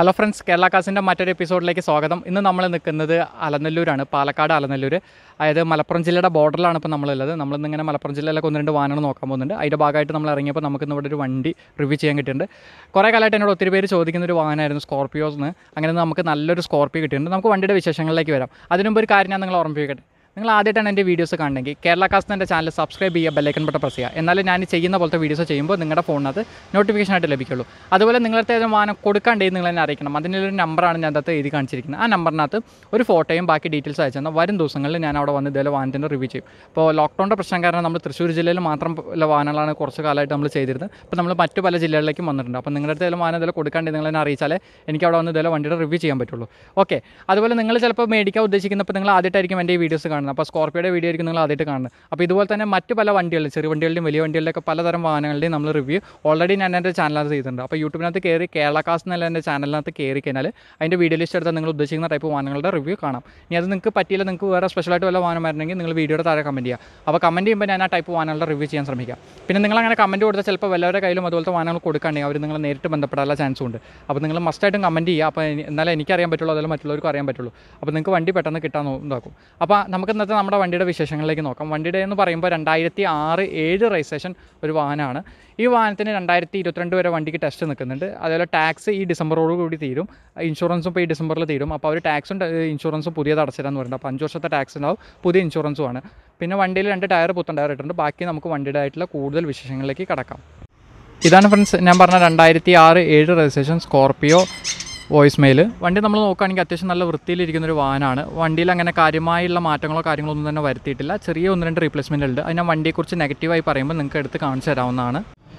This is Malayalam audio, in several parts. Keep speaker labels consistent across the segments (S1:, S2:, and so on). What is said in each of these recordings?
S1: ഹലോ ഫ്രണ്ട്സ് കേരള കാസിൻ്റെ മറ്റൊരു എപ്പിസോഡിലേക്ക് സ്വാഗതം ഇന്ന് നമ്മൾ നിൽക്കുന്നത് അലനല്ലൂരാണ് പാലക്കാട് അലനല്ലൂർ അതായത് മലപ്പുറം ജില്ലയുടെ ബോർഡറിലാണ് ഇപ്പോൾ നമ്മളുള്ളത് നമ്മളിന്ന് ഇങ്ങനെ മലപ്പുറം ജില്ലയിലൊക്കെ ഒന്ന് രണ്ട് വാഹനങ്ങൾ നോക്കാൻ പോകുന്നുണ്ട് അതിൻ്റെ ഭാഗമായിട്ട് നമ്മൾ ഇറങ്ങിയപ്പോൾ നമുക്ക് ഇന്ന് ഇവിടെ ഒരു വണ്ടി റിവ്യൂ ചെയ്യാൻ കിട്ടിയിട്ടുണ്ട് കുറേ കാലമായിട്ട് എന്നോട് ഒത്തിരി പേര് ചോദിക്കുന്ന ഒരു വാഹനമായിരുന്നു സ്കോർപ്പിയോസ് എന്ന് അങ്ങനെ നമുക്ക് നല്ലൊരു സ്കോർപ്പിയോ കിട്ടിയിട്ടുണ്ട് നമുക്ക് വണ്ടിയുടെ വിശേഷങ്ങളിലേക്ക് വരാം അതിനുമുമ്പ് ഒരു കാര്യം ഞാൻ നിങ്ങൾ ഓർമ്മിപ്പിക്കട്ടെ നിങ്ങൾ ആദ്യമായിട്ടാണ് എൻ്റെ വീഡിയോസ് കാണണമെങ്കിൽ കേരള കാസ്റ്റ് എൻ്റെ ചാനൽ സബ്സ്ക്രൈബ് ചെയ്യുക ബെല്ലൈക്കൺ ബട്ടൺ പ്രസ് ചെയ്യുക എന്നാലും ഞാൻ ഈ ചെയ്യുന്ന പോലത്തെ വീഡിയോസ് ചെയ്യുമ്പോൾ നിങ്ങളുടെ ഫോണിനകത്ത് നോട്ടിഫിക്കേഷൻ ആയിട്ട് ലഭിക്കുള്ളൂ അതുപോലെ നിങ്ങളത്തെ ഏതെങ്കിലും വാഹനം കൊടുക്കാണ്ടെങ്കിൽ നിങ്ങൾ എന്നെ അറിയിക്കണം അതിനൊരു നമ്പറാണ് ഞാൻ അതിനകത്ത് എഴുതി കാണിച്ചിരിക്കുന്നത് ആ നമ്പറിനകത്ത് ഒരു ഫോട്ടോയും ബാക്കി ഡീറ്റെയിൽസ് അയച്ചു തന്നാൽ വരും ദിവസങ്ങളിൽ ഞാൻ അവിടെ വന്ന് ഇതേപോലെ വാഹനത്തിൻ്റെ റിവ്യൂ ചെയ്യും ഇപ്പോൾ ലോക്ക്ഡൗണിൻ്റെ പ്രശ്നം കാരണം നമ്മൾ തൃശ്ശൂർ ജില്ലയിൽ മാത്രം ഉള്ള വാഹനങ്ങളാണ് കുറച്ച് കാലമായിട്ട് നമ്മൾ ചെയ്തിരുന്നത് അപ്പോൾ നമ്മൾ മറ്റു പല ജില്ലകളിലേക്കും വന്നിട്ടുണ്ട് അപ്പോൾ നിങ്ങളുടെ അടുത്ത് ഏതെങ്കിലും വാഹനം ഇതിൽ കൊടുക്കാണ്ടെങ്കിൽ നിങ്ങൾ എന്നെ അറിയിച്ചാലേ എനിക്ക് അവിടെ വന്ന് ഇതേപോലെ വണ്ടിയുടെ റിവ്യൂ ചെയ്യാൻ പറ്റുള്ളൂ ഓക്കെ അതുപോലെ നിങ്ങൾ ചിലപ്പോൾ മേടിക്കാൻ ഉദ്ദേശിക്കുന്നപ്പോൾ നിങ്ങൾ ആദ്യമായിട്ടായിരിക്കും എൻ്റെ ഈ വീഡിയോസ് കാണുന്നത് അപ്പോൾ സ്കോർപ്പിയോയുടെ വീഡിയോ ആയിരിക്കും നിങ്ങൾ ആദ്യമായിട്ട് കാണുന്നത് അപ്പോൾ ഇതുപോലെ തന്നെ മറ്റ് പല വണ്ടികളിൽ ചെറിയ വണ്ടികളുടെയും വലിയ വണ്ടികളുടെയൊക്കെ പലതരം വാഹനങ്ങളുടെയും നമ്മൾ റിവ്യൂ ഓൾറെഡി ഞാൻ എൻ്റെ ചാനലിനകത്ത് ചെയ്തിട്ടുണ്ട് അപ്പോൾ യൂട്യൂബിനകത്ത് കയറി കേരള കാസ്റ്റ് എന്നുള്ള എൻ്റെ ചാനലിനകത്ത് കയറി കഴിഞ്ഞാൽ അതിൻ്റെ വീഡിയോ ലിസ്റ്റ് എടുത്താൽ നിങ്ങൾ ഉദ്ദേശിക്കുന്ന ടൈപ്പ് വാഹനങ്ങളുടെ റിവ്യൂ കാണാം ഇനി അത് നിങ്ങൾക്ക് പറ്റിയില്ല നിങ്ങൾക്ക് വേറെ സ്പെഷ്യലായിട്ട് വല്ല വാഹനം വരണമെങ്കിൽ നിങ്ങൾ വീഡിയോയുടെ താഴെ കമൻറ്റ് ചെയ്യുക അപ്പോൾ കമൻറ്റ് ചെയ്യുമ്പോൾ ഞാൻ ആ ടൈപ്പ് വാഹനങ്ങളുടെ റിവ്യൂ ചെയ്യാൻ ശ്രമിക്കാം പിന്നെ നിങ്ങൾ അങ്ങനെ കമൻറ്റ് കൊടുത്താൽ ചിലപ്പോൾ വല്ലവരുടെ കയ്യിലും അതുപോലത്തെ വാഹനങ്ങൾ കൊടുക്കാണ്ടെങ്കിൽ അവർ നിങ്ങൾ നേരിട്ട് ബന്ധപ്പെടാനുള്ള ചാൻസും ഉണ്ട് അപ്പോൾ നിങ്ങൾ മസ്റ്റായിട്ടും കമൻറ്റ് ചെയ്യുക അപ്പോൾ എനി- എന്നാലേ എനിക്കറിയാൻ പറ്റുള്ളൂ അതുപോലെ മറ്റുള്ളവർക്കും അറിയാൻ പറ്റുള്ളൂ അപ്പോൾ നിങ്ങൾക്ക് വണ്ടി പെട്ടെന്ന് കിട്ടാൻ നോ- ഇതാക്കും അപ്പോൾ നമുക്ക് ഇന്നത്തെ നമ്മുടെ വണ്ടിയുടെ വിശേഷങ്ങളിലേക്ക് നോക്കാം വണ്ടിയുടെ എന്ന് പറയുമ്പോൾ രണ്ടായിരത്തി ആറ് ഏഴ് രജിസ്ട്രേഷൻ ഒരു വാഹനമാണ് ഈ വാഹനത്തിന് രണ്ടായിരത്തി ഇരുപത്തിരണ്ട് വരെ വണ്ടിക്ക് ടെസ്റ്റ് നിൽക്കുന്നുണ്ട് അതേപോലെ ടാക്സ് ഈ ഡിസംബറോട് കൂടി തീരും ഇൻഷുറൻസും ഇപ്പോൾ ഈ ഡിസംബറിൽ തീരും അപ്പോൾ അവർ ടാക്സും ഇൻഷുറൻസും പുതിയത് അടച്ചിടാന്ന് പറയുന്നത് അപ്പോൾ അഞ്ച് വർഷത്തെ ടാക്സ് ഉണ്ടാവും പുതിയ ഇൻഷുറൻസും ആണ് പിന്നെ വണ്ടിയിൽ രണ്ട് ടയർ പുത്തൻ ടയർ ഇട്ടിട്ടുണ്ട് ബാക്കി നമുക്ക് വണ്ടിയുടെ ആയിട്ടുള്ള കൂടുതൽ വിശേഷങ്ങളിലേക്ക് കടക്കാം ഇതാണ് ഫ്രണ്ട്സ് ഞാൻ പറഞ്ഞ രണ്ടായിരത്തി ആറ് ഏഴ് രജിസ്ട്രേഷൻ സ്കോർപ്പിയോ വോയിസ് മെയിൽ വണ്ടി നമ്മൾ നോക്കുകയാണെങ്കിൽ അത്യാവശ്യം നല്ല വൃത്തിയിലിരിക്കുന്ന ഒരു വാഹനമാണ് വണ്ടിയിൽ അങ്ങനെ കാര്യമായുള്ള മാറ്റങ്ങളോ കാര്യങ്ങളോ ഒന്നും തന്നെ വരുത്തിയിട്ടില്ല ചെറിയ ഒന്ന് രണ്ട് റീപ്ലേസ്മെൻ്റ് ഉണ്ട് അത് ഞാൻ വണ്ടിയെക്കുറിച്ച് നെഗറ്റീവായി പറയുമ്പോൾ നിങ്ങൾക്ക് എടുത്ത് കാണിച്ചു തരാവുന്നതാണ്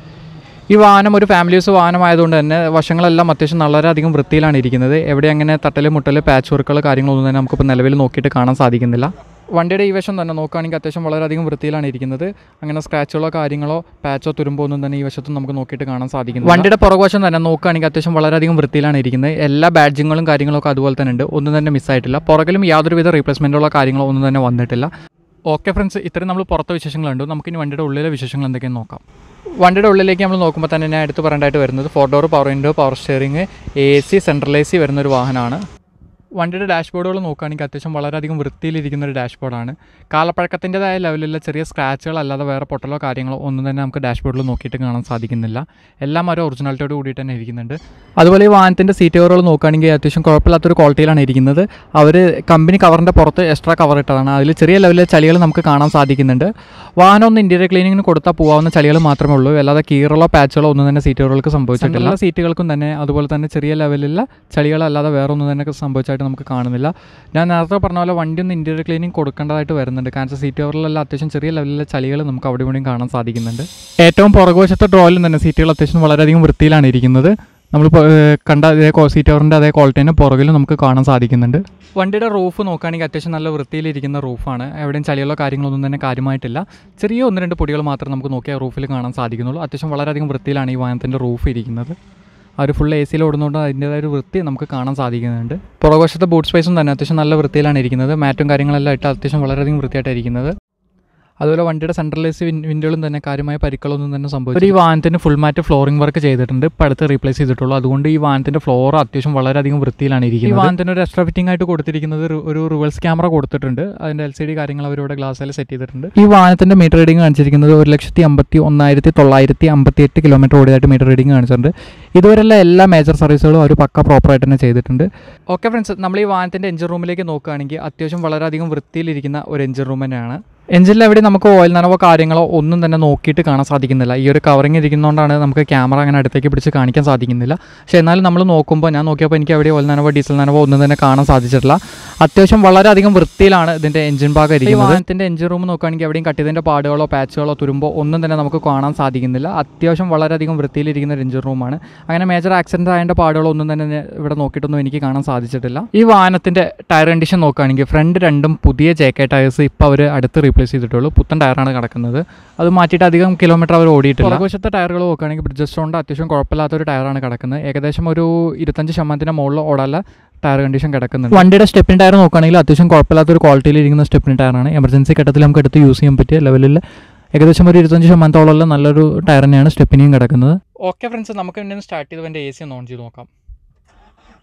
S1: ഈ വാഹനം ഒരു ഫാമിലി യൂസ് വാഹനമായതുകൊണ്ട് തന്നെ വശങ്ങളെല്ലാം അത്യാവശ്യം വളരെയധികം വൃത്തിയിലാണ് ഇരിക്കുന്നത് എവിടെ അങ്ങനെ തട്ടൽ മുട്ടൽ പാച്ച് വർക്കുകൾ കാര്യങ്ങളൊന്നും തന്നെ നമുക്കിപ്പോൾ നിലവിൽ നോക്കിയിട്ട് കാണാൻ സാധിക്കുന്നില്ല വണ്ടിയുടെ ഈ വശം തന്നെ നോക്കുകയാണെങ്കിൽ അത്യാവശ്യം വളരെയധികം വൃത്തിയിലാണ് ഇരിക്കുന്നത് അങ്ങനെ സ്ക്രാച്ചുകളോ കാര്യങ്ങളോ പാച്ചോ തുരുമ്പോ ഒന്നും തന്നെ ഈ വശത്തും നമുക്ക് നോക്കിയിട്ട് കാണാൻ സാധിക്കുന്നു വണ്ടിയുടെ പുറകുവശം തന്നെ നോക്കുകയാണെങ്കിൽ അത്യാവശ്യം വളരെയധികം വൃത്തിയിലാണ് ഇരിക്കുന്നത് എല്ലാ ബാഡ്ജിങ്ങുകളും കാര്യങ്ങളൊക്കെ അതുപോലെ തന്നെ ഉണ്ട് ഒന്നും തന്നെ മിസ്സായിട്ടില്ല പുറകിലും യാതൊരുവിധ റീപ്ലേസ്മെൻറ്റുകളോ കാര്യങ്ങളോ ഒന്നും തന്നെ വന്നിട്ടില്ല ഓക്കെ ഫ്രണ്ട്സ് ഇത്രയും നമ്മൾ പുറത്തെ വിശേഷങ്ങൾ കണ്ടു നമുക്കിനി വണ്ടിയുടെ ഉള്ളിലെ വിശേഷങ്ങൾ എന്തൊക്കെയെന്ന് നോക്കാം വണ്ടിയുടെ ഉള്ളിലേക്ക് നമ്മൾ നോക്കുമ്പോൾ തന്നെ ഞാൻ എടുത്ത് പറയേണ്ടതായിട്ട് വരുന്നത് four door power window power steering A C central A C വരുന്ന ഒരു വാഹനമാണ് വണ്ടിയുടെ ഡാഷ്ബോർഡുകൾ നോക്കുകയാണെങ്കിൽ അത്യാവശ്യം വളരെയധികം വൃത്തിയിലിരിക്കുന്ന ഒരു ഡാഷ്ബോർഡാണ് കാലപ്പഴക്കത്തിൻ്റെതായ ലെവലിലുള്ള ചെറിയ സ്ക്രാച്ചുകൾ അല്ലാതെ വേറെ പൊട്ടലോ കാര്യങ്ങളോ ഒന്നും തന്നെ നമുക്ക് ഡാഷ്ബോർഡിൽ നോക്കിയിട്ട് കാണാൻ സാധിക്കുന്നില്ല എല്ലാം ഒരു ഒറിജിനാലിറ്റിയോട് കൂടിയിട്ട് തന്നെ ഇരിക്കുന്നുണ്ട് അതുപോലെ ഈ വാഹനത്തിൻ്റെ സീറ്റ് കവറുകൾ നോക്കുകയാണെങ്കിൽ അത്യാവശ്യം കുഴപ്പമില്ലാത്തൊരു ക്വാളിറ്റിയിലാണ് ഇരിക്കുന്നത് അവർ കമ്പനി കവറിൻ്റെ പുറത്ത് എക്സ്ട്രാ കവർ ഇട്ടതാണ് അതിൽ ചെറിയ ലെവലിലെ ചളികൾ നമുക്ക് കാണാൻ സാധിക്കുന്നുണ്ട് വാഹനം ഒന്ന് ഇൻറ്റീരിയർ ക്ലീനിങ്ങിന് കൊടുത്താൽ പോകാവുന്ന ചളികൾ മാത്രമേ ഉള്ളൂ അല്ലാതെ കീറലോ പാച്ചുകളോ ഒന്നും തന്നെ സീറ്റ് കവറുകൾക്ക് സംഭവിച്ചിട്ടില്ല സീറ്റുകൾക്കും തന്നെ അതുപോലെ തന്നെ ചെറിയ ലെവലിലുള്ള ചളികളല്ലാതെ വേറെ ഒന്നും തന്നെ സംഭവിച്ചായിട്ട് നമുക്ക് കാണുന്നില്ല ഞാൻ നേരത്തെ പറഞ്ഞ പോലെ വണ്ടി ഒന്ന് ഇൻറ്റീരിയർ ക്ലീനിങ് കൊടുക്കേണ്ടതായിട്ട് വരുന്നുണ്ട് കാരണം സീറ്റ് കവറിലെല്ലാം അത്യാവശ്യം ചെറിയ ലെവലിലെ ചളികൾ നമുക്ക് അവിടെ ഇവിടെയും കാണാൻ സാധിക്കുന്നുണ്ട് ഏറ്റവും പുറകുവശത്തെ ഡ്രോയിലും തന്നെ സീറ്റുകൾ അത്യാവശ്യം വളരെയധികം വൃത്തിയിലാണ് ഇരിക്കുന്നത് നമ്മൾ കണ്ട അതേ സീറ്റ് കവറിൻ്റെ അതേ ക്വാളിറ്റി തന്നെ പുറകിലും നമുക്ക് കാണാൻ സാധിക്കുന്നുണ്ട് വണ്ടിയുടെ റൂഫ് നോക്കുകയാണെങ്കിൽ അത്യാവശ്യം നല്ല വൃത്തിയിലിരിക്കുന്ന റൂഫാണ് എവിടെയും ചളികളോ കാര്യങ്ങളൊന്നും തന്നെ കാര്യമായിട്ടില്ല ചെറിയ ഒന്ന് രണ്ട് പൊടികൾ മാത്രം നമുക്ക് നോക്കിയാൽ റൂഫിൽ കാണാൻ സാധിക്കുന്നുള്ളൂ അത്യാവശ്യം വളരെയധികം വൃത്തിയിലാണ് ഈ വാഹനത്തിൻ്റെ റൂഫ് ഇരിക്കുന്നത് ആ ഒരു ഫുൾ എ സിയിൽ ഓടുന്നതുകൊണ്ട് അതിൻ്റേതായ ഒരു വൃത്തി നമുക്ക് കാണാൻ സാധിക്കുന്നുണ്ട് പുറകുവശത്തെ ബൂട്ട് സ്പേസും തന്നെ അത്യാവശ്യം നല്ല വൃത്തിയിലാണ് ഇരിക്കുന്നത് മാറ്റും കാര്യങ്ങളെല്ലാം ഇട്ട് അത്യാവശ്യം വളരെയധികം വൃത്തിയായിട്ടാണ് ഇരിക്കുന്നത് അതുപോലെ വണ്ടിയുടെ സെൻട്രൽ എ സി വിൻഡോകളും തന്നെ കാര്യമായ പരിക്കളൊന്നും തന്നെ സംഭവിച്ചു ഈ വാഹനത്തിന് ഫുൾ മാറ്റ് ഫ്ലോറിംഗ് വർക്ക് ചെയ്തിട്ടുണ്ട് ഇപ്പോൾ അടുത്ത് റീപ്ലേസ് ചെയ്തിട്ടുള്ളൂ അതുകൊണ്ട് ഈ വാഹനത്തിന്റെ ഫ്ലോർ അത്യാവശ്യം വളരെയധികം വൃത്തിയിലാണ് ഇരിക്കുന്നത് ഈ വാഹനത്തിന് ഒരു എക്സ്ട്രാ ഫിറ്റിംഗ് ആയിട്ട് കൊടുത്തിരിക്കുന്നത് ഒരു- ഒരു റിവേഴ്സ് ക്യാമറ കൊടുത്തിട്ടുണ്ട് അതിന്റെ എൽ സി ഡി കാര്യങ്ങൾ അവരിവിടെ ഗ്ലാസ്സിൽ സെറ്റ് ചെയ്തിട്ടുണ്ട് ഈ വാഹനത്തിന്റെ മീറ്റർ റീഡിംഗ് കാണിച്ചിരിക്കുന്നത് ഒരു ലക്ഷത്തി അമ്പത്തി ഒന്നായിരത്തി തൊള്ളായിരത്തി അമ്പത്തി എട്ട് കിലോമീറ്റർ ഓടിയതായിട്ട് മീറ്റർ റീഡിംഗ് കാണിച്ചിട്ടുണ്ട് ഇതുവരെയുള്ള എല്ലാ മേജർ സർവീസുകളും അവർ പക്ക പ്രോപ്പറായിട്ട് തന്നെ ചെയ്തിട്ടുണ്ട് ഓക്കെ ഫ്രണ്ട്സ് നമ്മൾ ഈ വാഹനത്തിന്റെ എഞ്ചിൻ റൂമിലേക്ക് നോക്കുകയാണെങ്കിൽ അത്യാവശ്യം വളരെയധികം വൃത്തിയിലിരിക്കുന്ന ഒരു എഞ്ചിൻ റൂം തന്നെയാണ് എഞ്ചിനിൽ എവിടെ നമുക്ക് ഓയിൽ നനവോ കാര്യങ്ങളോ ഒന്നും തന്നെ നോക്കിയിട്ട് കാണാൻ സാധിക്കുന്നില്ല ഈ ഒരു കവറിങ് ഇരിക്കുന്നതുകൊണ്ടാണ് നമുക്ക് ക്യാമറ അങ്ങനെ അടുത്തേക്ക് പിടിച്ച് കാണിക്കാൻ സാധിക്കുന്നില്ല പക്ഷേ എന്നാലും നമ്മൾ നോക്കുമ്പോൾ ഞാൻ നോക്കിയപ്പോൾ എനിക്ക് എവിടെ ഓയിൽ നനവോ ഡീസൽ നനവോ ഒന്നും തന്നെ കാണാൻ സാധിച്ചിട്ടില്ല അത്യാവശ്യം വളരെയധികം വൃത്തിയിലാണ് ഇതിൻ്റെ എഞ്ചിൻ ഭാഗം ഇരിക്കുന്നത് വാഹനത്തിൻ്റെ എഞ്ചിൻ റൂം നോക്കുകയാണെങ്കിൽ എവിടെയും കട്ടിയതിൻ്റെ പാടുകളോ പാച്ചുകളോ തുരുമ്പോ ഒന്നും തന്നെ നമുക്ക് കാണാൻ സാധിക്കുന്നില്ല അത്യാവശ്യം വളരെയധികം വൃത്തിയിലിരിക്കുന്ന ഒരു എഞ്ചിൻ റൂമാണ് അങ്ങനെ മേജർ ആക്സിഡൻറ്റ് ആയതിൻ്റെ പാടുകളോ ഒന്നും തന്നെ ഞാൻ ഇവിടെ നോക്കിയിട്ടൊന്നും എനിക്ക് കാണാൻ സാധിച്ചിട്ടില്ല ഈ വാഹനത്തിൻ്റെ ടയർ കണ്ടീഷൻ നോക്കുകയാണെങ്കിൽ ഫ്രണ്ട് രണ്ടും പുതിയ ജെ കെ ടയേഴ്സ് ഇപ്പോൾ അവർ അടുത്ത് റീപ്ലേസ് ചെയ്തിട്ടുള്ളൂ പുത്തൻ ടയറാണ് കിടക്കുന്നത് അത് മാറ്റിയിട്ട് അധികം കിലോമീറ്റർ അവർ ഓടിയിട്ടില്ല പുറകുവശത്തെ ടയറുകൾ നോക്കുകയാണെങ്കിൽ ബ്രിഡ്ജ് സ്റ്റോണിൻ്റെ അത്യാവശ്യം കുഴപ്പമില്ലാത്തൊരു ടയറാണ് കിടക്കുന്നത് ഏകദേശം ഒരു ഇരുപത്തഞ്ച് ശതമാനത്തിൻ്റെ മുകളിൽ ഓടാനുള്ള ടയർ കണ്ടീഷൻ കിടക്കുന്നുണ്ട് വണ്ടിയുടെ സ്റ്റെപ്പിൻ ടയർ നോക്കുകയാണെങ്കിൽ അത്യാവശ്യം കുഴപ്പമില്ലാത്തൊരു ക്വാളിറ്റിയിൽ ഇരിക്കുന്ന സ്റ്റെപ്പിൻ ടയറാണ് എമർജൻസി ഘട്ടത്തിൽ നമുക്ക് എടുത്ത് യൂസ് ചെയ്യാൻ പറ്റിയ ലെവലിൽ ഏകദേശം ഒരു ഇരുപത്തഞ്ച് ശതമാനത്തോളം നല്ലൊരു ടയർ തന്നെയാണ് സ്റ്റെപ്പിനെയും കിടക്കുന്നത് ഓക്കെ ഫ്രണ്ട്സ് നമുക്ക് പിന്നെ സ്റ്റാർട്ട് ചെയ്ത് എൻ്റെ എ സി ഒന്ന് ഓൺ ചെയ്ത് നോക്കാം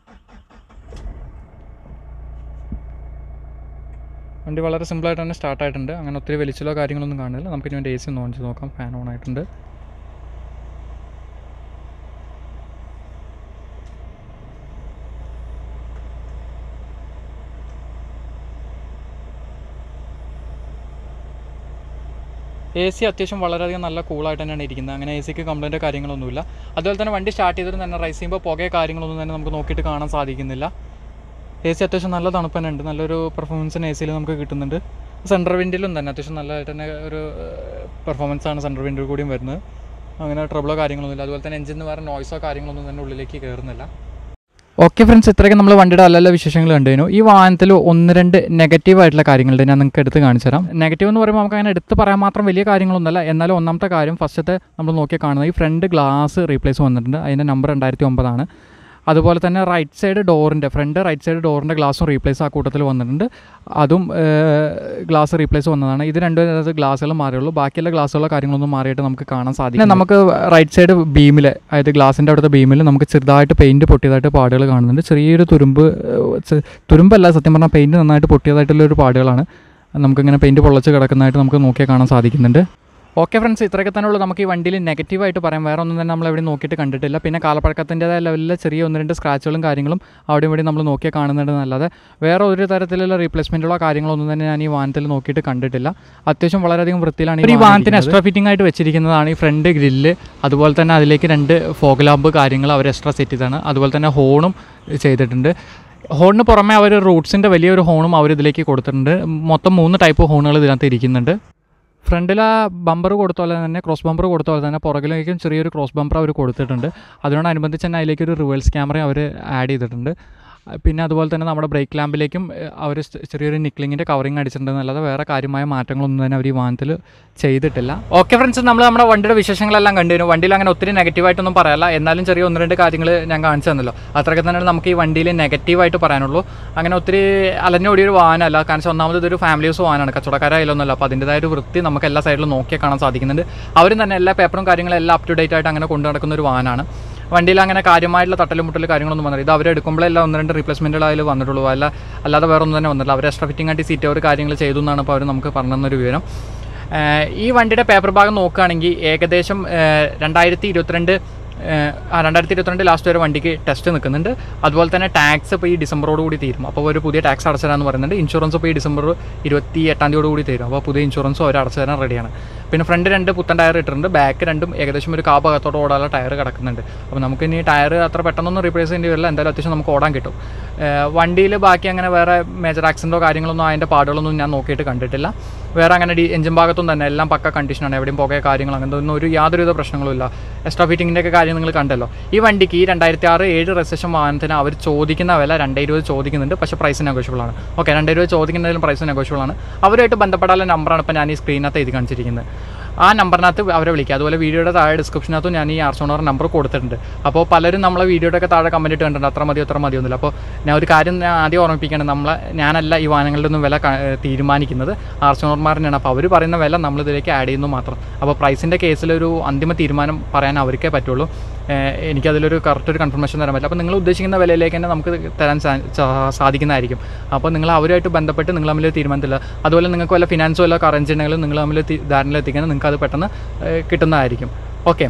S1: വണ്ടി വളരെ സിമ്പിളായിട്ട് തന്നെ സ്റ്റാർട്ട് ആയിട്ടുണ്ട് അങ്ങനെ ഒത്തിരി വലിച്ചിലോ കാര്യങ്ങളൊന്നും കാണില്ല നമുക്ക് ഇനി വേണ്ടി എ സി ഒന്ന് ഓൺ ചെയ്ത് നോക്കാം ഫാൻ ഓൺ ആയിട്ടുണ്ട് എ സി അത്യാവശ്യം വളരെയധികം നല്ല കൂളായിട്ട് തന്നെയാണ് ഇരിക്കുന്നത് അങ്ങനെ എ സിക്ക് കംപ്ലൈൻറ്റ് കാര്യങ്ങളൊന്നുമില്ല അതുപോലെ തന്നെ വണ്ടി സ്റ്റാർട്ട് ചെയ്തിട്ട് തന്നെ റൈസ് ചെയ്യുമ്പോൾ പുകയോ കാര്യങ്ങളൊന്നും തന്നെ നമുക്ക് നോക്കിയിട്ട് കാണാൻ സാധിക്കുന്നില്ല എ സി അത്യാവശ്യം നല്ല തണുപ്പ് തന്നെ ഉണ്ട് നല്ലൊരു പെർഫോമൻസിന് എ സിയിൽ നമുക്ക് കിട്ടുന്നുണ്ട് സെൻട്രൽ വിൻഡിലും തന്നെ അത്യാവശ്യം നല്ലതായിട്ട് തന്നെ ഒരു പെർഫോമൻസ് ആണ് സെൻട്രൽ വിൻഡിൽ കൂടിയും വരുന്നത് അങ്ങനെ ട്രബിളോ കാര്യങ്ങളൊന്നുമില്ല അതുപോലെ തന്നെ എഞ്ചിന് വേറെ നോയ്സോ കാര്യങ്ങളൊന്നും തന്നെ ഉള്ളിലേക്ക് കയറുന്നില്ല ഓക്കെ ഫ്രണ്ട്സ് ഇത്രയൊക്കെ നമ്മൾ വണ്ടിയുടെ നല്ല നല്ല വിശേഷങ്ങൾ കണ്ടുകഴിഞ്ഞു ഈ വാഹനത്തിൽ ഒന്ന് രണ്ട് നെഗറ്റീവ് ആയിട്ടുള്ള കാര്യങ്ങളുണ്ട് ഞാൻ നിങ്ങൾക്ക് എടുത്ത് കാണിച്ചു തരാം നെഗറ്റീവ് എന്ന് പറയുമ്പോൾ നമുക്ക് അങ്ങനെ എടുത്ത് പറയാൻ മാത്രം വലിയ കാര്യങ്ങളൊന്നുമല്ല എന്നാലും ഒന്നാമത്തെ കാര്യം ഫസ്റ്റത്തെ നമ്മൾ നോക്കിയാൽ കാണുന്നത് ഈ ഫ്രണ്ട് ഗ്ലാസ് റീപ്ലേസ് വന്നിട്ടുണ്ട് അതിൻ്റെ നമ്പർ രണ്ടായിരത്തി ഒമ്പതാണ് അതുപോലെ തന്നെ റൈറ്റ് സൈഡ് ഡോറിൻ്റെ ഫ്രണ്ട് റൈറ്റ് സൈഡ് ഡോറിൻ്റെ ഗ്ലാസും റീപ്ലേസ് ആ കൂട്ടത്തിൽ വന്നിട്ടുണ്ട് അതും ഗ്ലാസ് റീപ്ലേസ് വന്നതാണ് ഇത് രണ്ടും അതായത് ഗ്ലാസ്സുകൾ മാറിയുള്ളൂ ബാക്കിയുള്ള ഗ്ലാസ്സുകളോ കാര്യങ്ങളൊന്നും മാറിയിട്ട് നമുക്ക് കാണാൻ സാധിക്കും പിന്നെ നമുക്ക് റൈറ്റ് സൈഡ് ബീമിൽ അതായത് ഗ്ലാസിൻ്റെ അവിടുത്തെ ബീമിൽ നമുക്ക് ചെറുതായിട്ട് പെയിൻറ്റ് പൊട്ടിയതായിട്ട് പാടുകൾ കാണുന്നുണ്ട് ചെറിയൊരു തുരുമ്പ് ഏഹ്, ചെ- തുരുമ്പല്ല സത്യം പറഞ്ഞാൽ പെയിൻറ്റ് നന്നായിട്ട് പൊട്ടിയതായിട്ടുള്ള ഒരു പാടുകളാണ് നമുക്കിങ്ങനെ പെയിൻറ്റ് പൊള്ളച്ച് കിടക്കുന്നതായിട്ട് നമുക്ക് നോക്കിയാൽ കാണാൻ സാധിക്കുന്നുണ്ട് ഓക്കെ ഫ്രണ്ട്സ് ഇത്രയൊക്കെ തന്നെ ഉള്ളൂ നമുക്ക് ഈ വണ്ടിയിൽ നെഗറ്റീവായിട്ട് പറയാം വേറെ ഒന്നും തന്നെ നമ്മൾ എവിടെ നോക്കിയിട്ട് കണ്ടിട്ടില്ല പിന്നെ കാലപ്പഴക്കത്തിൻ്റെതായ ലെവലിൽ ചെറിയ ഒന്ന് രണ്ട് സ്ക്രാച്ചുകളും കാര്യങ്ങളും അവിടെ ഇവിടെ നമ്മൾ നോക്കിയാൽ കാണുന്നുണ്ട് എന്നല്ലാതെ വേറെ ഒരു തരത്തിലുള്ള റീപ്ലേസ്മെൻറ്റുകളോ കാര്യങ്ങളൊന്നും തന്നെ ഞാൻ ഈ വാഹനത്തിൽ നോക്കിയിട്ട് കണ്ടിട്ടില്ല അത്യാവശ്യം വളരെയധികം വൃത്തിയിലാണ് ഈ വാഹനത്തിന് എക്സ്ട്രാ ഫിറ്റിംഗ് ആയിട്ട് വെച്ചിരിക്കുന്നതാണ് ഈ ഫ്രണ്ട് ഗ്രില്ല് അതുപോലെ തന്നെ അതിലേക്ക് രണ്ട് ഫോഗ് ലാമ്പ് കാര്യങ്ങൾ അവർ എക്സ്ട്രാ സെറ്റ് ചെയ്താണ് അതുപോലെ തന്നെ ഹോണും ചെയ്തിട്ടുണ്ട് ഹോണിന് പുറമെ അവർ റൂട്ട്സിൻ്റെ വലിയൊരു ഹോണും അവർ ഇതിലേക്ക് കൊടുത്തിട്ടുണ്ട് മൊത്തം മൂന്ന് ടൈപ്പ് ഹോണുകൾ ഇതിനകത്ത് ഇരിക്കുന്നുണ്ട് ഫ്രണ്ടിൽ ആ ബമ്പർ കൊടുത്ത പോലെ തന്നെ ക്രോസ് ബമ്പർ കൊടുത്ത പോലെ തന്നെ പുറകിലേക്കും ചെറിയൊരു ക്രോസ് ബമ്പർ അവർ കൊടുത്തിട്ടുണ്ട് അതിനോടനുബന്ധിച്ച് തന്നെ അതിലേക്ക് ഒരു റിവേഴ്സ് ക്യാമറ അവർ ആഡ് ചെയ്തിട്ടുണ്ട് പിന്നെ അതുപോലെ തന്നെ നമ്മുടെ ബ്രേക്ക് ലാമ്പിലേക്കും അവർ ചെറിയൊരു നിക്ലിങ്ങിൻ്റെ കവറിങ് അടിച്ചിട്ടുണ്ടെന്നല്ലാതെ വേറെ കാര്യമായ മാറ്റങ്ങളൊന്നും തന്നെ അവർ ഈ വാഹനത്തിൽ ചെയ്തിട്ടില്ല ഓക്കെ ഫ്രണ്ട്സ് നമ്മൾ നമ്മുടെ വണ്ടിയുടെ വിശേഷങ്ങളെല്ലാം കണ്ടിരുന്നു വണ്ടിയിൽ അങ്ങനെ ഒത്തിരി നെഗറ്റീവായിട്ടൊന്നും പറയാല്ല എന്നാലും ചെറിയ ഒന്ന് രണ്ട് കാര്യങ്ങൾ ഞാൻ കാണിച്ചു തന്നല്ലോ അത്രയൊക്കെ തന്നെ നമുക്ക് ഈ വണ്ടിയിൽ നെഗറ്റീവായിട്ട് പറയാനുള്ളൂ അങ്ങനെ ഒത്തിരി അലഞ്ഞോടിയൊരു വാഹനമല്ല കാരണം വെച്ചാൽ ഒന്നാമത് ഇതൊരു ഫാമിലി യൂസ് വാഹനമാണ് കച്ചവടക്കാരായാലൊന്നുമല്ല അപ്പോൾ അതിൻ്റെതായ ഒരു വൃത്തി നമുക്ക് എല്ലാ സൈഡിലും നോക്കിയാൽ കാണാൻ സാധിക്കുന്നുണ്ട് അവരും തന്നെ എല്ലാ പേപ്പറും കാര്യങ്ങളും എല്ലാം അപ് ടു ഡേറ്റ് ആയിട്ട് അങ്ങനെ കൊണ്ടു നടക്കുന്ന ഒരു വാഹനമാണ് വണ്ടിയിൽ അങ്ങനെ കാര്യമായിട്ടുള്ള തട്ടലും മുട്ടലും കാര്യങ്ങളൊന്നും വന്നില്ല ഇത് അവർ എടുക്കുമ്പോഴെല്ലാം ഒന്ന് രണ്ട് റീപ്ലേസ്മെൻറ്റുകൾ അതിൽ വന്നിട്ടുള്ളൂ അല്ല അല്ലാതെ വേറെ ഒന്നും തന്നെ വന്നില്ല അവർ എക്സ്ട്രാ ഫിറ്റിംഗ് ആയിട്ട് സീറ്റ് ഒരു കാര്യങ്ങൾ ചെയ്തു എന്നാണ് ഇപ്പോൾ അവർ നമുക്ക് പറഞ്ഞു തന്നൊരു വിവരം ഏഹ് ഈ വണ്ടിയുടെ പേപ്പർ ഭാഗം നോക്കുകയാണെങ്കിൽ ഏകദേശം ഏഹ് രണ്ടായിരത്തി ഇരുപത്തിരണ്ട് ഏഹ് ആ രണ്ടായിരത്തി ഇരുപത്തിരണ്ട് ലാസ്റ്റ് വരെ വണ്ടിക്ക് ടെസ്റ്റ് നിൽക്കുന്നുണ്ട് അതുപോലെ തന്നെ ടാക്സ് ഇപ്പോൾ ഈ ഡിസംബറോട് കൂടി തീരും അപ്പോൾ ഒരു പുതിയ ടാക്സ് അടച്ചു തരാമെന്ന് പറയുന്നുണ്ട് ഇൻഷുറൻസ് ഇപ്പോൾ ഈ ഡിസംബർ ഇരുപത്തി എട്ടാം തീയതിയോട് കൂടി തീരും അപ്പോൾ പുതിയ ഇൻഷുറൻസും അവർ അടച്ചു തരാൻ റെഡിയാണ് പിന്നെ ഫ്രണ്ട് രണ്ട് പുത്തൻ ടയർ ഇട്ടിട്ടുണ്ട് ബാക്ക് രണ്ടും ഏകദേശം ഒരു കാ ഭാഗത്തോട്ട് ഓടാനുള്ള ടയർ കിടക്കുന്നുണ്ട് അപ്പോൾ നമുക്ക് ഇനി ടയർ അത്ര പെട്ടെന്നൊന്നും റീപ്ലേസ് ചെയ്യേണ്ടി വരില്ല എന്തായാലും അത്യാവശ്യം നമുക്ക് ഓടാൻ കിട്ടും വണ്ടിയിൽ ബാക്കി അങ്ങനെ വേറെ മേജർ ആക്സിഡൻറ്റോ കാര്യങ്ങളൊന്നും അതിൻ്റെ പാടുകളൊന്നും ഞാൻ നോക്കിയിട്ട് കണ്ടിട്ടില്ല വേറെ അങ്ങനെ ഡി എഞ്ചിൻ ഭാഗത്തും തന്നെ എല്ലാം പക്ക കണ്ടീഷനാണ് എവിടെയും പുകയോ കാര്യങ്ങൾ അങ്ങനത്തെ ഒന്നും ഒരു യാതൊരുവിധ പ്രശ്നങ്ങളും ഇല്ല എക്സ്ട്രാ ഫിറ്റിങ്ങിൻ്റെ ഒക്കെ കാര്യം നിങ്ങൾ കണ്ടല്ലോ ഈ വണ്ടിക്ക് ഈ രണ്ടായിരത്തി ആറ് ഏഴ് രജിസ്ട്രേഷൻ വാഹനത്തിന് അവർ ചോദിക്കുന്ന വില രണ്ടേ ഇരുപത് ചോദിക്കുന്നുണ്ട് പക്ഷേ പ്രൈസ് നെഗോഷ്യബിൾ ആണ് ഓക്കെ രണ്ടേ ഇരുപത് ചോദിക്കുന്നതിലും പ്രൈസ് നെഗോഷ്യബിൾ ആണ് അവരുമായിട്ട് ബന്ധപ്പെടാനുള്ള നമ്പറാണ് ഇപ്പോൾ ഞാൻ ഈ സ്ക്രീനകത്ത് എഴുതി കാണിച്ചിരിക്കുന്നത് ആ നമ്പറിനകത്ത് അവരെ വിളിക്കുക അതുപോലെ വീഡിയോയുടെ താഴെ ഡിസ്ക്രിപ്ഷനകത്തും ഞാൻ ഈ ആർസോണർ നമ്പർ കൊടുത്തിട്ടുണ്ട് അപ്പോൾ പലരും നമ്മളെ വീഡിയോയുടെ ഒക്കെ താഴെ കമൻറ്റ് ഇട്ട് കണ്ടിട്ടുണ്ട് അത്ര മതി അത്ര മതിയൊന്നുമില്ല അപ്പോൾ ഞാൻ ഒരു കാര്യം ഞാൻ ആദ്യം ഓർമ്മിപ്പിക്കണം നമ്മളെ ഞാനല്ല ഈ വാഹനങ്ങളുടെ ഒന്നും വില ക- തീരുമാനിക്കുന്നത് ആർസോണർമാരനെയാണ് അപ്പോൾ അവർ പറയുന്ന വില നമ്മൾ ഇതിലേക്ക് ആഡ് ചെയ്യുന്നു മാത്രം അപ്പോൾ പ്രൈസിൻ്റെ കേസിലൊരു അന്തിമ തീരുമാനം പറയാൻ അവർക്കേ പറ്റുള്ളൂ ഏഹ് എനിക്കതിലൊരു കറക്റ്റ് ഒരു കൺഫർമേഷൻ തരാൻ പറ്റില്ല അപ്പോൾ നിങ്ങൾ ഉദ്ദേശിക്കുന്ന വിലയിലേക്ക് തന്നെ നമുക്ക് തരാൻ സാ- സാ- സാധിക്കുന്നതായിരിക്കും അപ്പോൾ നിങ്ങൾ അവരുമായിട്ട് ബന്ധപ്പെട്ട് നിങ്ങൾ തമ്മിൽ തീരുമാനത്തില്ല അതുപോലെ നിങ്ങൾക്ക് വല്ല ഫിനാൻസോ വല്ല അറേഞ്ച് ചെയ്യണമെങ്കിൽ നിങ്ങൾ തമ്മിൽ തി- ധാരണയിലെത്തിക്കാൻ നിങ്ങൾക്ക് അത് പെട്ടെന്ന് ഏഹ് കിട്ടുന്നതായിരിക്കും ഓക്കെ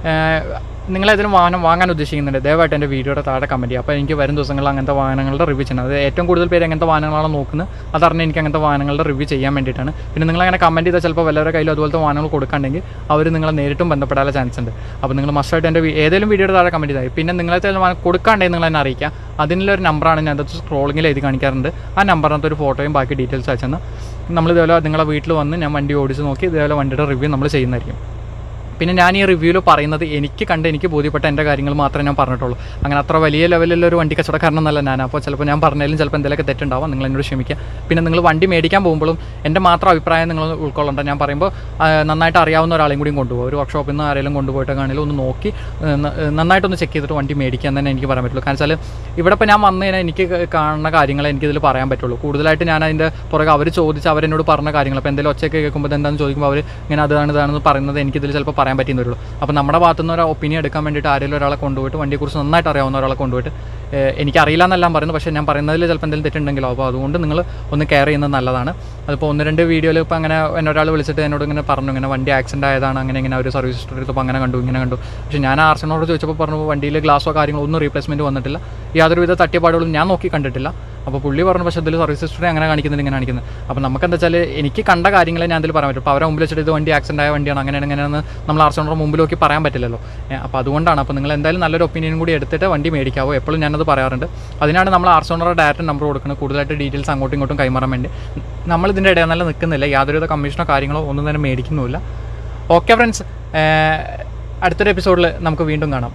S1: നിങ്ങൾ ഏതെങ്കിലും വാഹനം വാങ്ങാൻ ഉദ്ദേശിക്കുന്നുണ്ട് ദയവായിട്ട് എൻ്റെ വീഡിയോയുടെ താഴെ കമൻറ്റ് ചെയ്യുക അപ്പോൾ എനിക്ക് വരും ദിവസങ്ങളിൽ അങ്ങനത്തെ വാഹനങ്ങളുടെ റിവ്യൂ ചെയ്യണം അത് ഏറ്റവും കൂടുതൽ പേര് എങ്ങനത്തെ വാഹനങ്ങളാണ് നോക്കുന്നത് അതറിഞ്ഞ് എനിക്ക് അങ്ങനത്തെ വാഹനങ്ങളുടെ റിവ്യൂ ചെയ്യാൻ വേണ്ടിയിട്ടാണ് പിന്നെ നിങ്ങൾ അങ്ങനെ കമൻറ്റ് ചെയ്താൽ ചിലപ്പോൾ വല്ലവരുടെ കയ്യിൽ അതുപോലത്തെ വാഹനങ്ങൾ കൊടുക്കാണ്ടെങ്കിൽ അവർ നിങ്ങളെ നേരിട്ടും ബന്ധപ്പെടാനുള്ള ചാൻസ് ഉണ്ട് അപ്പോൾ നിങ്ങൾ മസ്റ്റായിട്ട് എൻ്റെ വി- ഏതെങ്കിലും വീഡിയോയുടെ താഴെ കമൻറ്റ് ചെയ്താൽ പിന്നെ നിങ്ങളെ ചില വാഹനം കൊടുക്കാണ്ടെങ്കിൽ നിങ്ങൾ എന്നെ അറിയിക്കുക അതിനുള്ളൊരു നമ്പറാണ് ഞാൻ അത് സ്ക്രോളിങ്ങിൽ എഴുതി കാണിക്കാറുണ്ട് ആ നമ്പറിനകത്ത് ഒരു ഫോട്ടോയും ബാക്കി ഡീറ്റെയിൽസ് അയച്ചെന്ന് നമ്മൾ ഇതേപോലെ നിങ്ങളെ വീട്ടിൽ വന്ന് ഞാൻ വണ്ടി ഓടിച്ച് നോക്കി ഇതേപോലെ വണ്ടിയുടെ റിവ്യൂ നമ്മൾ ചെയ്യുന്നതായിരിക്കും പിന്നെ ഞാൻ ഈ റിവ്യൂവിൽ പറയുന്നത് എനിക്ക് കണ്ട് എനിക്ക് ബോധ്യപ്പെട്ട എൻ്റെ കാര്യങ്ങൾ മാത്രമേ ഞാൻ പറഞ്ഞിട്ടുള്ളൂ അങ്ങനെ അത്ര വലിയ ലെവലിലുള്ള ഒരു വണ്ടി കച്ചവടക്കാരനൊന്നല്ല ഞാൻ അപ്പോൾ ചിലപ്പോൾ ഞാൻ പറഞ്ഞാലും ചിലപ്പോൾ എന്തെങ്കിലുമൊക്കെ തെറ്റുണ്ടാവാം നിങ്ങൾ എന്നോട് ക്ഷമിക്കുക പിന്നെ നിങ്ങൾ വണ്ടി മേടിക്കാൻ പോകുമ്പോഴും എൻ്റെ മാത്രം അഭിപ്രായം നിങ്ങൾ ഉൾക്കൊള്ളണ്ട ഞാൻ പറയുമ്പോൾ ആ, നന്നായിട്ട് അറിയാവുന്ന ഒരാളെയും കൂടിയും കൊണ്ടുപോകും ഒരു വർക്ക്ഷോപ്പിൽ നിന്ന് ആരെങ്കിലും കൊണ്ടുപോയിട്ട് കാണില്ല ഒന്ന് നോക്കി ഏ, ന- ഏ, നന്നായിട്ടൊന്ന് ചെക്ക് ചെയ്തിട്ട് വണ്ടി മേടിക്കാൻ തന്നെ എനിക്ക് പറയാൻ പറ്റുള്ളൂ കാരണം വെച്ചാൽ ഇവിടെ ഇപ്പോൾ ഞാൻ വന്നു കഴിഞ്ഞാൽ എനിക്ക് കാണുന്ന കാര്യങ്ങളെ എനിക്കിതിൽ പറയാൻ പറ്റുള്ളൂ കൂടുതലായിട്ട് ഞാൻ അതിൻ്റെ പുറകെ അവർ ചോദിച്ച് അവരെന്നോട് പറഞ്ഞ കാര്യങ്ങൾ അപ്പോൾ എന്തെങ്കിലും ഒച്ചയൊക്കെ കേൾക്കുമ്പോൾ എന്താണെന്ന് ചോദിക്കുമ്പോൾ അവർ ഇങ്ങനെ അതാണ് ഇതാണെന്ന് പറയുന്നത് എനിക്കിതിൽ ചിലപ്പോൾ പറയാൻ പറ്റിയെന്ന് വരുള്ളൂ അപ്പോൾ നമ്മുടെ ഭാഗത്തു നിന്ന് ഒരു ഒപ്പീനിയൻ എടുക്കാൻ വേണ്ടിയിട്ട് ആരെങ്കിലും ഒരാളെ കൊണ്ടുപോയിട്ട് വണ്ടിയെക്കുറിച്ച് നന്നായിട്ട് അറിയാവുന്ന ഒരാളെ കൊണ്ടുപോയിട്ട് ഏഹ് എനിക്കറിയില്ല എന്നെല്ലാം പറയുന്നു പക്ഷേ ഞാൻ പറയുന്നതിൽ ചിലപ്പോൾ എന്തെങ്കിലും തെറ്റുണ്ടെങ്കിലോ അപ്പോൾ അതുകൊണ്ട് നിങ്ങൾ ഒന്ന് കെയർ ചെയ്യുന്നത് നല്ലതാണ് അതിപ്പോൾ ഒന്ന് രണ്ട് വീഡിയോയിൽ ഇപ്പോൾ അങ്ങനെ എന്നെ ഒരാൾ വിളിച്ചിട്ട് എന്നോട് ഇങ്ങനെ പറഞ്ഞു ഇങ്ങനെ വണ്ടി ആക്സിഡൻ്റ് ആയതാണ് അങ്ങനെ ഇങ്ങനെ ഒരു സർവീസ് ഹിസ്റ്ററി എടുത്തപ്പോൾ അങ്ങനെ കണ്ടു ഇങ്ങനെ കണ്ടു പക്ഷേ ഞാൻ ആർസനോട് ചോദിച്ചപ്പോൾ പറഞ്ഞു വണ്ടിയിൽ ഗ്ലാസോ കാര്യങ്ങളോ ഒന്നും റീപ്ലേസ്മെൻറ്റ് വന്നിട്ടില്ല യാതൊരുവിധ തട്ടിയപാടുകളും ഞാൻ നോക്കി കണ്ടിട്ടില്ല അപ്പോൾ പുള്ളി പറഞ്ഞു പക്ഷേ ഇതിൽ സർവീസ് ഹിസ്റ്ററി അങ്ങനെ കാണിക്കുന്നില്ല ഇങ്ങനെ കാണിക്കുന്നത് അപ്പോൾ നമുക്ക് എന്താ വെച്ചാൽ എനിക്ക് കണ്ട കാര്യങ്ങളെ ഞാൻ ഇതിൽ പറയാൻ പറ്റും അപ്പോൾ അവരെ മുമ്പിൽ വെച്ചിട്ട് ഇത് വണ്ടി ആക്സിഡൻ്റ് ആയ വണ്ടിയാണ് അങ്ങനെയാണ് അങ്ങനെയാണെന്ന് നമ്മൾ ആർസനോട് മുമ്പിൽ നോക്കി പറയാൻ പറ്റില്ലല്ലോ ഏ, അപ്പോൾ അതുകൊണ്ടാണ് അപ്പോൾ നിങ്ങൾ എന്തായാലും നല്ലൊരു ഒപ്പീനിയൻ കൂടി എടുത്തിട്ട് വണ്ടി മേടിക്കാവോ എപ്പോഴും ഞാനത് പറയാറുണ്ട് അതിനാണ് നമ്മൾ ആർസോണറുടെ ഡയറക്റ്റ് നമ്പർ കൊടുക്കുന്നത് കൂടുതലായിട്ട് ഡീറ്റെയിൽസ് അങ്ങോട്ടും ഇങ്ങോട്ടും കൈമാറാൻ വേണ്ടി നമ്മൾ ഇതിൻ്റെ ഇടയിൽ നല്ല നിൽക്കുന്നില്ല യാതൊരുവിധ കമ്മീഷനോ കാര്യങ്ങളോ ഒന്നും തന്നെ മേടിക്കുന്നുമില്ല ഓക്കെ ഫ്രണ്ട്സ് അടുത്തൊരു എപ്പിസോഡിൽ നമുക്ക് വീണ്ടും കാണാം